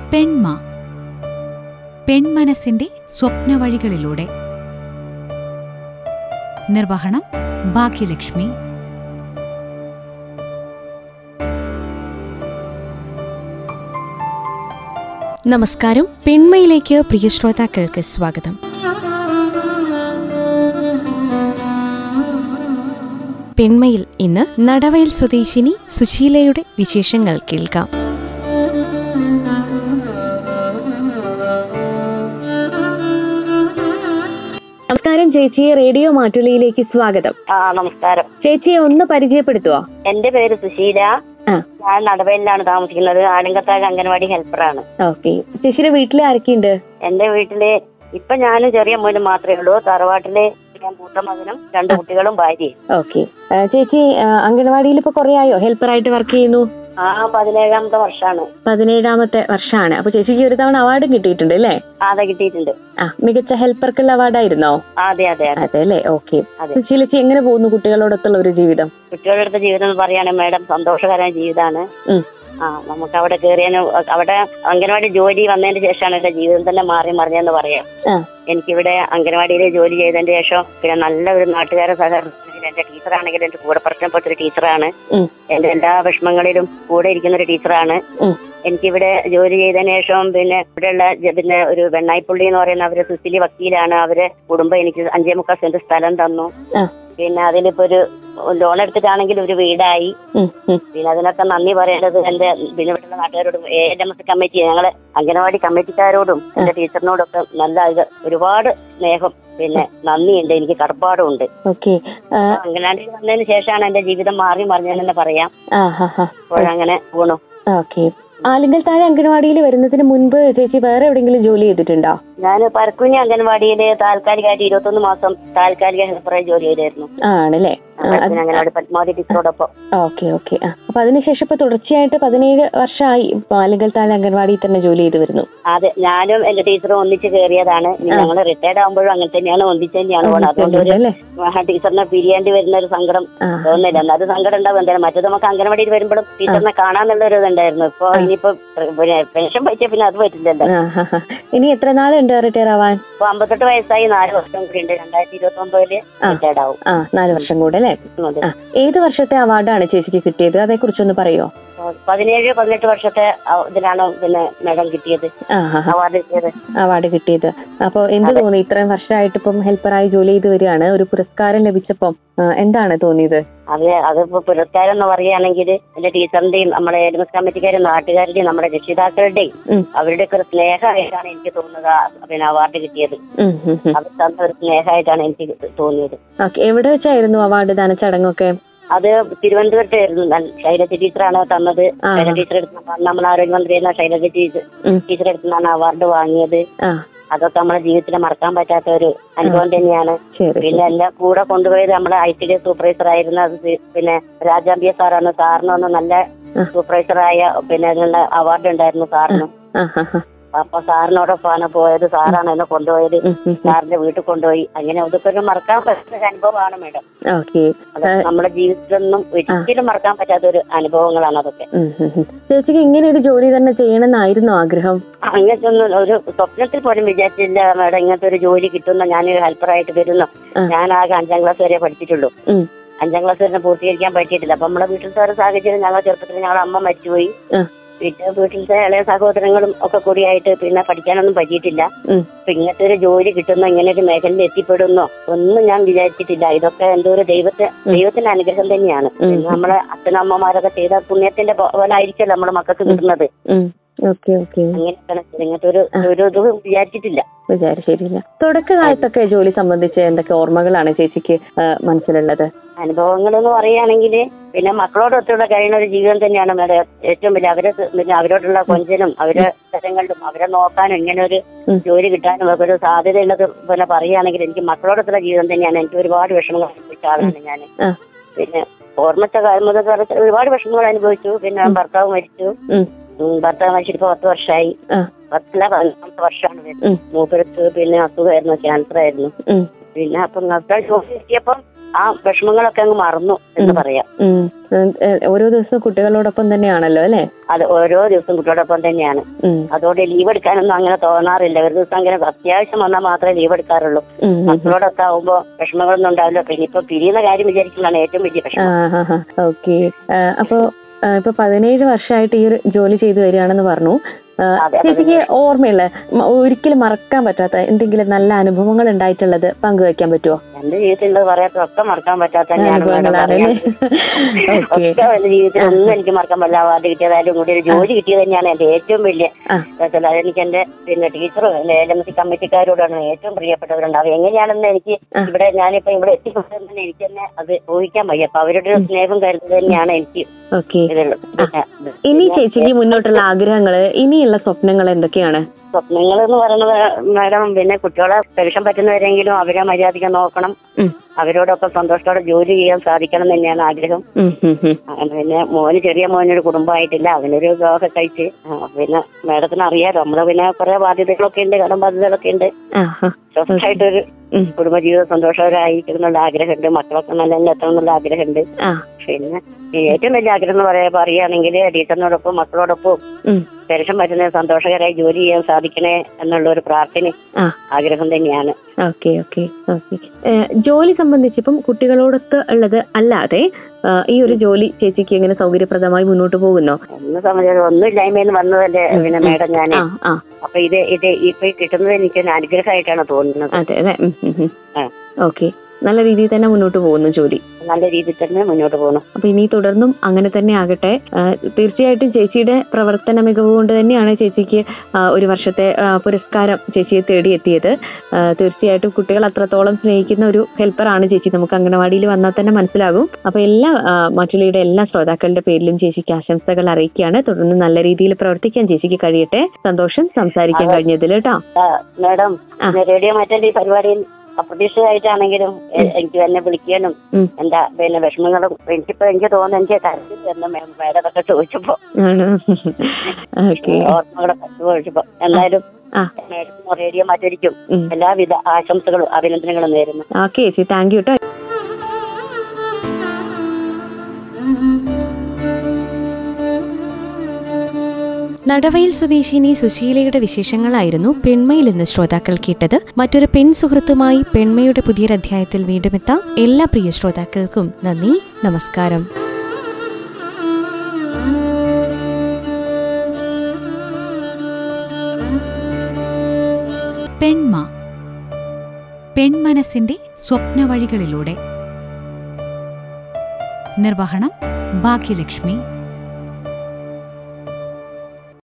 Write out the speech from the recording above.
പെൺമ പെൺമനസ്സിന്റെ സ്വപ്നവഴികളിലൂടെ നിർവഹണം ഭാഗ്യലക്ഷ്മി നമസ്കാരം പെൺമയിലേക്ക് പ്രിയ ശ്രോതാക്കൾക്ക് സ്വാഗതം പെൺമയിൽ ഇന്ന് നടവയൽ സ്വദേശിനി സുശീലയുടെ വിശേഷങ്ങൾ കേൾക്കാം നമസ്കാരം ചേച്ചിയെ റേഡിയോ മാറ്റുലിയിലേക്ക് സ്വാഗതം ആ നമസ്കാരം ചേച്ചിയെ ഒന്ന് പരിചയപ്പെടുത്തുവോ എന്റെ പേര് സുശീല ആ ഞാൻ നടവയിലാണ് താമസിക്കുന്നത് ആലങ്കത്താഴ് അംഗൻവാടി ഹെൽപ്പറാണ് ഓക്കെ ചേച്ചിയുടെ വീട്ടിൽ ആരൊക്കെയുണ്ട് എന്റെ വീട്ടില് ഇപ്പൊ ഞാനും ചെറിയ മോനും മാത്രമേ ഉള്ളൂ തറവാട്ടില് ഞാൻ മൂത്ത മകനും രണ്ട് കുട്ടികളും ഭാര്യയും ഓക്കെ ചേച്ചി ആ, അംഗനവാടിയിൽ ഇപ്പൊ കുറെ ആയോ ഹെൽപ്പറായിട്ട് വർക്ക് ചെയ്യുന്നു ആ പതിനേഴാമത്തെ വർഷമാണ് പതിനേഴാമത്തെ വർഷമാണ് അപ്പൊ ചേച്ചിക്ക് ഒരു തവണ അവാർഡും കിട്ടിയിട്ടുണ്ട് അല്ലേ അതെ കിട്ടിയിട്ടുണ്ട് ആ മികച്ച ഹെൽപ്പർക്കുള്ള അവാർഡായിരുന്നോ അതെ അതെ അതെ അതെ അല്ലേ ഓക്കെ അതെ. സുശീലച്ചി എങ്ങനെ പോകുന്നു കുട്ടികളോടൊത്തുള്ള ഒരു ജീവിതം കുട്ടികളുടെ അടുത്ത ജീവിതം എന്ന് പറയുകയാണെങ്കിൽ മാഡം സന്തോഷകരമായ ജീവിതമാണ് ഉം. ആ നമുക്ക് അവിടെ കയറിയാലും അവിടെ അംഗൻവാടി ജോലി വന്നതിന് ശേഷമാണ് എന്റെ ജീവിതം തന്നെ മാറി മറിഞ്ഞെന്ന് പറയാം ആ. എനിക്കിവിടെ അംഗൻവാടിയിൽ ജോലി ചെയ്തതിന് ശേഷം പിന്നെ നല്ല ഒരു നാട്ടുകാരെ സഹകരണത്തിൽ എന്റെ ടീച്ചറാണെങ്കിൽ എന്റെ കൂടെ പഠിച്ചപ്പെട്ട ഒരു ടീച്ചറാണ് ഉം. എന്റെ എല്ലാ വിഷമങ്ങളിലും കൂടെ ഇരിക്കുന്ന ഒരു ടീച്ചറാണ് ഉം. എനിക്കിവിടെ ജോലി ചെയ്തതിന് ശേഷം പിന്നെ ഇവിടെയുള്ള ജ- പിന്നെ ഒരു വെണ്ണായിപ്പുള്ളി എന്ന് പറയുന്ന അവര് സുശീലി വക്കീലാണ് അവരെ കുടുംബം എനിക്ക് അഞ്ചേ മുക്കാൽ സെന്റ് സ്ഥലം തന്നു ആ. പിന്നെ അതിലിപ്പോ ഒരു ലോൺ എടുത്തിട്ടാണെങ്കിൽ ഒരു വീടായി ഉം, ഉം. പിന്നെ അതിനൊക്കെ നന്ദി പറയേണ്ടത് എന്റെ പിന്നെ ഇവിടെയുള്ള നാട്ടുകാരോടും എ എം എസ് കമ്മിറ്റി ഞങ്ങളെ അംഗനവാടി കമ്മിറ്റിക്കാരോടും എന്റെ ടീച്ചറിനോടും ഒക്കെ നല്ല ഇത് ഒരുപാട് സ്നേഹം പിന്നെ നന്ദിയുണ്ട് എനിക്ക് കടപ്പാടും ഉണ്ട് ഓക്കെ ആ, അംഗനവാടിയിൽ വന്നതിന് ശേഷമാണ് എന്റെ ജീവിതം മാറി മറിഞ്ഞതെന്ന് തന്നെ പറയാം ആ ഹാ ഹാ അപ്പോഴങ്ങനെ പോണു ഓക്കെ ആലിങ്കൽ താഴെ അംഗനവാടിയിൽ വരുന്നതിന് മുൻപ് ചേച്ചി വേറെ എവിടെയെങ്കിലും ജോലി ചെയ്തിട്ടുണ്ടോ ഞാൻ പരക്കുഞ്ഞി അംഗൻവാടിയിൽ താൽക്കാലികമായിട്ട് ഇരുപത്തൊന്ന് മാസം താൽക്കാലിക ഹെൽപ്പറായി ജോലി ചെയ്തായിരുന്നു ആണല്ലേ ആ, അത് പരക്കുഞ്ഞി അംഗൻവാടി പത്മാവതി ടീച്ചറോടൊപ്പം ഓക്കെ ഓക്കെ ആ അപ്പൊ അതിനുശേഷം ഇപ്പൊ തുടർച്ചയായിട്ട് പതിനേഴ് വർഷമായി ഇപ്പൊ ആലിങ്കൽ താഴെ അംഗൻവാടിയിൽ തന്നെ ജോലി ചെയ്തു വരുന്നു അതെ ഞാനും എന്റെ ടീച്ചറും ഒന്നിച്ച് കയറിയതാണ് ഞങ്ങൾ റിട്ടയർഡ് ആകുമ്പോഴും അങ്ങനെ തന്നെയാണ് ഒന്നിച്ച് തന്നെയാണ് പോകുന്നത് അതുകൊണ്ട് ഒരു അല്ലേ ആ ടീച്ചറിനെ പിരിയേണ്ടി വരുന്ന ഒരു സങ്കടം ആ തോന്നുന്നില്ല എന്നാൽ അത് സങ്കടം ഉണ്ടാവും എന്തായാലും മറ്റേത് നമുക്ക് അംഗനവാടിയിൽ വരുമ്പോഴും ടീച്ചറിനെ കാണാന്നുള്ള ഒരു ഇതുണ്ടായിരുന്നു ഇപ്പൊ ഇനിയിപ്പോ പിന്നെ പെൻഷൻ പറ്റിയ പിന്നെ അത് പറ്റില്ലല്ലോ ആ, ഹാ, ഹാ. ഇനി എത്ര നാളുണ്ട് റിട്ടയർ ആവാൻ ഇപ്പൊ അമ്പത്തെട്ട് വയസ്സായി നാല് വർഷം കൂടി ഉണ്ട് രണ്ടായിരത്തി ഇരുപത്തി ഒമ്പതില് റിട്ടയർഡ് ആവും ആ നാല് വർഷം കൂടെ അല്ലേ അതെ. ആ ഏത് വർഷത്തെ അവാർഡാണ് ചേച്ചിക്ക് കിട്ടിയത് അതേ കുറിച്ചൊന്ന് പറയോ അപ്പൊ പതിനേഴ് പതിനെട്ട് വർഷത്തെ ആ- ഇതിലാണ് പിന്നെ മേഡം കിട്ടിയത് ആ ഹാ ഹാ അവാർഡ് കിട്ടിയത് അവാർഡ് കിട്ടിയത് അപ്പൊ എന്ത് തോന്നി ഇത്രയും വർഷമായിട്ട് ഇപ്പം ഹെൽപ്പറായി ജോലി ചെയ്ത് വരികയാണ് ഒരു പുരസ്കാരം ലഭിച്ചപ്പം ആ, എന്താണ് തോന്നിയത് അത് അതിപ്പോ പുരസ്കാരം എന്ന് പറയുകയാണെങ്കിൽ എന്റെ ടീച്ചറിന്റെയും നമ്മുടെ എഡ്മസ് കമ്മിറ്റിക്കാരും നാട്ടുകാരുടെയും നമ്മുടെ രക്ഷിതാക്കളുടെയും ഉം. അവരുടെയൊക്കെ ഒരു സ്നേഹമായിട്ടാണ് എനിക്ക് തോന്നുന്നത് ആ പിന്നെ അവാർഡ് കിട്ടിയത് ഉം, ഉം, ഉം. അവർ തന്ന ഒരു സ്നേഹമായിട്ടാണ് എനിക്ക് തോന്നിയത് ഓക്കെ എവിടെ വെച്ചായിരുന്നു അവാർഡ് ദാന ചടങ്ങൊക്കെ അത് തിരുവനന്തപുരത്തായിരുന്നു ഞാൻ- ശൈലജ ടീച്ചറാണ് തന്നത് ആ. ശൈലജ ടീച്ചർ എടുത്ത നമ്മുടെ ആരോഗ്യമന്ത്രി എന്ന ശൈലജ ടീച്ചർ ഉം. ടീച്ചർ എടുത്താണ് അവാർഡ് വാങ്ങിയത് ആ അതൊക്കെ നമ്മുടെ ജീവിതത്തിൽ മറക്കാൻ പറ്റാത്ത ഒരു അനുഭവം തന്നെയാണ് ശരി പിന്നെ എല്ലാം കൂടെ കൊണ്ടുപോയത് നമ്മുടെ ഐ ടി ഡി സൂപ്പർവൈസർ ആയിരുന്ന അത് സി- പിന്നെ രാജാമ്പിയ സാറാണ് സാറിന് ഒന്ന് നല്ല ആ. സൂപ്പർവൈസറായ പിന്നെ അതിനുള്ള അവാർഡ് ഉണ്ടായിരുന്നു സാറിന് ആ ഹാ ഹാ അപ്പൊ സാറിനോടൊപ്പമാണ് പോയത് സാറാണ് എന്നെ കൊണ്ടുപോയത് ഉം, ഉം, ഉം. സാറിന്റെ വീട്ടിൽ കൊണ്ടുപോയി അങ്ങനെ അതൊക്കെ ഒരു മറക്കാൻ പറ്റുന്ന ഒരു അനുഭവമാണ് മേഡം ഓക്കെ അത് നമ്മുടെ ജീവിതത്തിലൊന്നും ഒരിക്കലും മറക്കാൻ പറ്റാത്ത ഒരു അനുഭവങ്ങളാണ് അതൊക്കെ ഉം, ഉം, ഉം. ചേച്ചിക്ക് ഇങ്ങനെ ഒരു ജോലി തന്നെ ചെയ്യണമെന്നായിരുന്നോ ആഗ്രഹം അങ്ങനത്തെ ഒന്നും ഒരു സ്വപ്നത്തിൽ പോലും വിചാരിച്ചില്ല മേഡം ഇങ്ങനത്തെ ഒരു ജോലി കിട്ടുന്ന ഞാനൊരു ഹെൽപ്പറായിട്ട് വരുന്നു ആ. ഞാൻ ആകെ അഞ്ചാം ക്ലാസ് വരെ പഠിച്ചിട്ടുള്ളൂ ഉം. അഞ്ചാം ക്ലാസ് വരെ പൂർത്തീകരിക്കാൻ പറ്റിയിട്ടില്ല അപ്പൊ നമ്മളെ വീട്ടിലത്തെ ഒരു സാഹചര്യം ഞങ്ങളെ ചെറുപ്പത്തിൽ ഞങ്ങളെ അമ്മ മരിച്ചുപോയി ആ. പിന്നെ വീട്ടിലത്തെ ഇളയ സഹോദരങ്ങളും ഒക്കെ കൂടിയായിട്ട് പിന്നെ പഠിക്കാനൊന്നും പറ്റിയിട്ടില്ല ഉം. അപ്പൊ ഇങ്ങനത്തെ ഒരു ജോലി കിട്ടുന്ന ഇങ്ങനെ ഒരു മേഖലയിൽ എത്തിപ്പെടുന്നോ ഒന്നും ഞാൻ വിചാരിച്ചിട്ടില്ല ഇതൊക്കെ എന്തോ ഒരു ദൈവത്തെ ദൈവത്തിന്റെ അനുഗ്രഹം തന്നെയാണ് ഉം. പിന്നെ നമ്മളെ അച്ഛനമ്മമാരൊക്കെ ചെയ്ത പുണ്യത്തിന്റെ പോലെ ആയിരിക്കുമല്ലോ നമ്മളെ മക്കൾക്ക് കിട്ടുന്നത് ഓക്കെ ഓക്കെ അങ്ങനെയൊക്കെയാണ് ഇങ്ങനത്തെ ഒരു ഒരു ഇത് വിചാരിച്ചിട്ടില്ല വിചാരിച്ചിട്ടില്ല തുടക്കകാലത്തൊക്കെ ജോലി സംബന്ധിച്ച് എന്തൊക്കെ ഓർമ്മകളാണ് ചേച്ചിക്ക് ആ, മനസ്സിലുള്ളത് അനുഭവങ്ങൾ എന്ന് പറയുകയാണെങ്കിൽ പിന്നെ മക്കളോടൊത്തുള്ള കഴിയുന്ന ഒരു ജീവിതം തന്നെയാണ് നമ്മുടെ ഏറ്റവും വലിയ അവരെ പിന്നെ അവരോടുള്ള കൊഞ്ചലും അവരെ സ്ഥലങ്ങളിലും അവരെ നോക്കാനും ഇങ്ങനെ ഒരു ഉം. ജോലി കിട്ടാനും ഒക്കെ ഒരു സാധ്യതയുള്ളത് പിന്നെ പറയുകയാണെങ്കിൽ എനിക്ക് മക്കളോടൊത്തുള്ള ജീവിതം തന്നെയാണ് എനിക്ക് ഒരുപാട് വിഷമങ്ങൾ അനുഭവിച്ച ആളാണ് ഞാൻ ആ. പിന്നെ ഓർമ്മച്ച കാലം മുതൽ കുറച്ച് ഒരുപാട് വിഷമങ്ങൾ അനുഭവിച്ചു പിന്നെ ഭർത്താവ് മരിച്ചു ഉം. ഉം, ഭർത്താവ് മരിച്ചിട്ട് ഇപ്പൊ പത്ത് വർഷമായി ആ. പത്തില പതിനൊന്നാമത്തെ വർഷമാണ് വരുന്നത് ഉം. മൂപ്പരത്ത് പിന്നെ അസുഖമായിരുന്നു ക്യാൻസർ ആയിരുന്നു ഉം. പിന്നെ അപ്പൊ ഭർത്താവ് ജോലി കിട്ടിയപ്പം ആ വിഷമങ്ങളൊക്കെ അങ്ങ് മറന്നു എന്ന് ഉം. പറയാം ഉം. ഉം, ഏ, ഓരോ ദിവസവും കുട്ടികളോടൊപ്പം തന്നെയാണല്ലോ അല്ലേ അത് ഓരോ ദിവസം കുട്ടിയോടൊപ്പം തന്നെയാണ് ഉം. അതുകൊണ്ട് ലീവ് എടുക്കാനൊന്നും അങ്ങനെ തോന്നാറില്ല ഒരു ദിവസം അങ്ങനെ അത്യാവശ്യം വന്നാൽ മാത്രമേ ലീവ് എടുക്കാറുള്ളൂ ഉം, ഉം, ഉം. മക്കളോടൊക്കെ ആവുമ്പോ വിഷമങ്ങളൊന്നും ഉണ്ടാവില്ല പിന്നെ ഇപ്പൊ പിരിയുന്ന കാര്യം വിചാരിക്കുന്നതാണ് ഏറ്റവും വലിയ ആ വിഷമം ഹാ ഹാ ഓക്കെ അപ്പൊ ആ, ഇപ്പൊ പതിനേഴ് വർഷമായിട്ട് ഈ ഒരു ജോലി ചെയ്തു വരികയാണെന്ന് പറഞ്ഞു ആ, അതെ, ചേച്ചിക്ക് ഓർമ്മയുള്ള മ- ഒരിക്കലും മറക്കാൻ പറ്റാത്ത എന്തെങ്കിലും നല്ല അനുഭവങ്ങൾ ഉണ്ടായിട്ടുള്ളത് പങ്കുവെക്കാൻ പറ്റുമോ എന്റെ ജീവിതത്തിലുള്ളത് പറയാത്തൊക്കെ മറക്കാൻ പറ്റാത്ത തന്നെയാണ് മാഡം അനുഭവങ്ങളാണല്ലേ പറയാൻ ഓക്കെ ഒക്കെ എന്റെ ജീവിതത്തിൽ ഒന്നും എനിക്ക് മറക്കാൻ പറ്റില്ല അവാർഡ് കിട്ടിയതായാലും കൂടി ഒരു ജോലി കിട്ടിയത് തന്നെയാണ് എന്റെ ഏറ്റവും വലിയ ആ. ഇതായിട്ടുള്ള. അതെനിക്ക് എന്റെ പിന്നെ ടീച്ചറും എന്റെ എൽ എം സി കമ്മിറ്റിക്കാരോടാണ് ഏറ്റവും പ്രിയപ്പെട്ടവരുണ്ടാവും എങ്ങനെയാണെന്ന് എനിക്ക് ആ. ഇവിടെ ഞാനിപ്പോ ഇവിടെ എത്തിക്കൊണ്ടത് തന്നെ എനിക്ക് തന്നെ അത് ഊഹിക്കാൻ വയ്യ അപ്പൊ അവരുടെ ഒരു സ്നേഹം കരുതുന്നത് തന്നെയാണ് എനിക്ക് ഓക്കെ ഇതിലുള്ളത് പിന്നെ ഇനി പിന്നെ ചേച്ചിക്ക് മുന്നോട്ടുള്ള ആഗ്രഹങ്ങള് ഇനിയുള്ള സ്വപ്നങ്ങൾ എന്തൊക്കെയാണ് സ്വപ്നങ്ങൾ എന്ന് പറയുന്നത് മാഡം പിന്നെ കുട്ടികളെ പെൻഷൻ പറ്റുന്നവരെങ്കിലും അവരെ മര്യാദയ്ക്ക് നോക്കണം ഉം. അവരോടൊപ്പം സന്തോഷത്തോടെ ജോലി ചെയ്യാൻ സാധിക്കണം എന്ന് തന്നെയാണ് ആഗ്രഹം ഉം, ഉം, ഉം. ആ, പിന്നെ മോന് ചെറിയ മോനൊരു കുടുംബമായിട്ടില്ല അവനൊരു വിവാഹം കഴിച്ച് ആ, പിന്നെ മാഡത്തിന് അറിയാലോ നമ്മള് പിന്നെ കുറെ ബാധ്യതകളൊക്കെ ഉണ്ട് കടം ബാധ്യതകളൊക്കെ ഉണ്ട് ആ, ആ. സ്വസ്ഥമായിട്ടൊരു ഉം. കുടുംബജീവിതം സന്തോഷകരമായിരിക്കണം എന്നുള്ള ആഗ്രഹമുണ്ട് മക്കളൊക്കെ നല്ല നല്ല എത്തണം എന്നുള്ള ആഗ്രഹമുണ്ട് ആ. പിന്നെ ഈ ഏറ്റവും വലിയ ആഗ്രഹം എന്ന് പറയാ പറയുകയാണെങ്കിൽ ടീച്ചറിനോടൊപ്പം മക്കളോടൊപ്പം ഉം. പെൻഷൻ പറ്റുന്ന സന്തോഷകരമായി ജോലി ചെയ്യാൻ സാധിക്കണേ എന്നുള്ള ഒരു പ്രാർത്ഥന ആ. ആഗ്രഹം തന്നെയാണ് ഓക്കെ ഓക്കെ ഓക്കെ ഏഹ്, ജോലി സംബന്ധിച്ചിപ്പം കുട്ടികളോടൊത്ത് ഉള്ളത് അല്ലാതെ ആ, ഈ ഒരു ജോലി ചേച്ചിക്ക് എങ്ങനെ സൗകര്യപ്രദമായി മുന്നോട്ട് പോകുന്നോ എന്നെ സംബന്ധിച്ച് ഒന്നുമില്ലായ്മയിൽ വന്നതല്ലേ പിന്നെ മേഡം ഞാൻ ആ ആ അപ്പൊ ഇത് ഇത് ഇപ്പൊ ഈ കിട്ടുന്നത് എനിക്ക് ഒരു അനുഗ്രഹമായിട്ടാണ് തോന്നുന്നത് അതെ അതെ ഉം, ഉം, ഉം. ആ. ഓക്കെ നല്ല രീതിയിൽ തന്നെ മുന്നോട്ട് പോകുന്നു ജോലി നല്ല രീതിയിൽ തന്നെ മുന്നോട്ട് പോകുന്നു അപ്പൊ ഇനി തുടർന്നും അങ്ങനെ തന്നെ ആകട്ടെ ആ, തീർച്ചയായിട്ടും ചേച്ചിയുടെ പ്രവർത്തന മികവ് കൊണ്ട് തന്നെയാണ് ചേച്ചിക്ക് ആ, ഒരു വർഷത്തെ ആ, പുരസ്കാരം ചേച്ചിയെ തേടിയെത്തിയത് ആ, തീർച്ചയായിട്ടും കുട്ടികൾ അത്രത്തോളം സ്നേഹിക്കുന്ന ഒരു ഹെൽപ്പറാണ് ചേച്ചി നമുക്ക് അംഗനവാടിയിൽ വന്നാൽ തന്നെ മനസ്സിലാകും അപ്പൊ എല്ലാ ആ, മറ്റുള്ളവരുടെ എല്ലാ ശ്രോതാക്കളുടെ പേരിലും ചേച്ചിക്ക് ആശംസകൾ അറിയിക്കുകയാണ് തുടർന്ന് നല്ല രീതിയിൽ പ്രവർത്തിക്കാൻ ചേച്ചിക്ക് കഴിയട്ടെ സന്തോഷം സംസാരിക്കാൻ അതെ. കഴിഞ്ഞതിൽ കേട്ടോ മേഡം ആ. റേഡിയോ മറ്റേ ഈ പരിപാടിയിൽ അപ്രതീക്ഷിതമായിട്ടാണെങ്കിലും എ- എനിക്ക് എന്നെ വിളിക്കാനും ഉം. എന്താ പിന്നെ വിഷമങ്ങളും എനിക്കിപ്പോ എനിക്ക് തോന്നുന്നു എനിക്ക് കരച്ചിൽ തന്നെ മേഡം അതൊക്കെ ചോദിച്ചപ്പോ ആണ് ഓക്കെ ഓർമ്മകളൊക്കെ ചോദിച്ചപ്പോ എന്തായാലും ആ. മേഡത്തിന് റേഡിയോ മാറ്റിരിക്കും ഉം. എല്ലാവിധ ആശംസകളും അഭിനന്ദനങ്ങളും നേരുന്നു ഓക്കെ ചേച്ചി താങ്ക് യു കേട്ടോ നടവയൽ സ്വദേശിനി സുശീലയുടെ വിശേഷങ്ങളായിരുന്നു പെൺമയിൽ നിന്ന് ശ്രോതാക്കൾ കേട്ടത് മറ്റൊരു പെൺ സുഹൃത്തുമായി പെൺമയുടെ പുതിയൊരധ്യായത്തിൽ വീണ്ടും എത്താം എല്ലാ പ്രിയ ശ്രോതാക്കൾക്കും നന്ദി നമസ്കാരം പെൺമ പെൺമനസ്സിന്റെ സ്വപ്നവഴികളിലൂടെ നിർവഹണം ഭാഗ്യലക്ഷ്മി